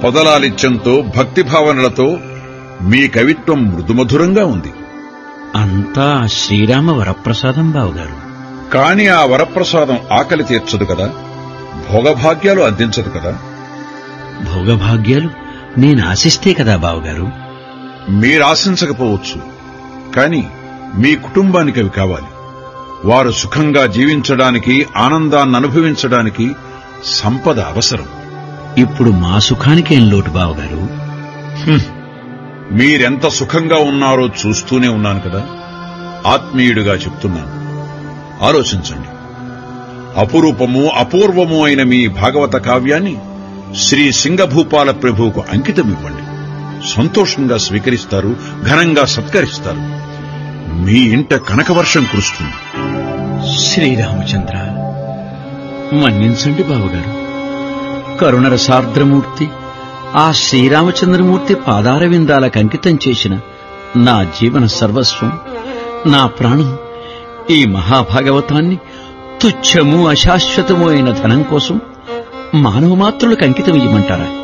పొదలాలిత్యంతో భక్తిభావనలతో మీ కవిత్వం మృదుమధురంగా ఉంది అంతా ఆ శ్రీరామ వరప్రసాదం బావగారు కాని ఆ వరప్రసాదం ఆకలి తీర్చదు కదా భోగభాగ్యాలు అందించదు కదా భోగభాగ్యాలు నేను ఆశిస్తే కదా బావగారు మీరాశించకపోవచ్చు కాని మీ కుటుంబానికి అవి కావాలి వారు సుఖంగా జీవించడానికి ఆనందాన్ని అనుభవించడానికి సంపద అవసరం ఇప్పుడు మా సుఖానికేం లోటు బావగారు మీరెంత సుఖంగా ఉన్నారో చూస్తూనే ఉన్నాను కదా ఆత్మీయుడిగా చెప్తున్నాను ఆలోచించండి అపురూపము అపూర్వము అయిన మీ భాగవత కావ్యాన్ని శ్రీ సింగభూపాల ప్రభువుకు అంకితమివ్వండి సంతోషంగా స్వీకరిస్తారు ఘనంగా సత్కరిస్తారు మీ ఇంట కనకవర్షం కురుస్తుంది శ్రీరామచంద్ర మన్నించండి బావగారు కరుణర సార్ద్రమూర్తి ఆ శ్రీరామచంద్రమూర్తి పాదార విందాలకు అంకితం చేసిన నా జీవన సర్వస్వం నా ప్రాణం ఈ మహాభాగవతాన్ని తుచ్చము అశాశ్వతము అయిన ధనం కోసం మానవ మాత్రులకు అంకితం ఇవ్వమంటారా